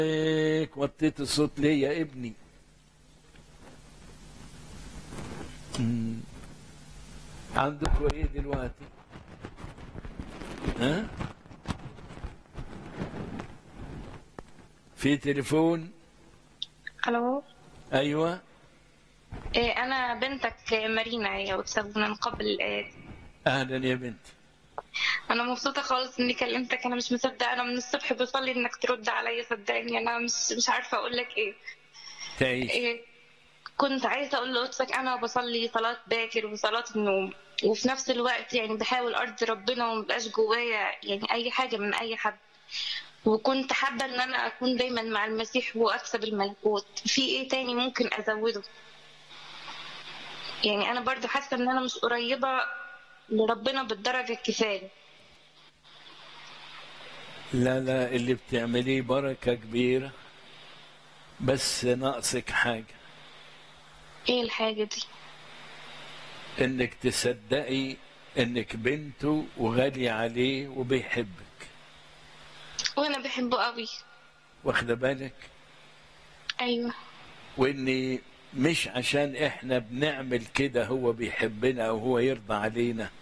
عليك وطيت الصوت ليه يا ابني مم. عندكم ايه دلوقتي ها في تليفون الو ايوه إيه انا بنتك مارينا يا وتسابونا من قبل الآيات اهلا يا بنت انا مبسوطه خالص اني كلمتك انا مش مصدقه انا من الصبح بصلي انك ترد عليا صدقني انا مش مش عارفه اقول لك ايه, تعيش إيه كنت عايزه اقول لقدسك انا بصلي صلاه باكر وصلاه النوم وفي نفس الوقت يعني بحاول ارضي ربنا ومبقاش جوايا يعني اي حاجه من اي حد وكنت حابه ان انا اكون دايما مع المسيح واكسب الملكوت في ايه تاني ممكن ازوده يعني انا برضو حاسه ان انا مش قريبه لربنا بالدرجه الكفايه لا لا اللي بتعمليه بركة كبيرة بس ناقصك حاجة ايه الحاجه دي انك تصدقي انك بنته وغالية عليه وبيحبك وانا بحبه قوي واخده بالك ايوه واني مش عشان احنا بنعمل كده هو بيحبنا او هو يرضى علينا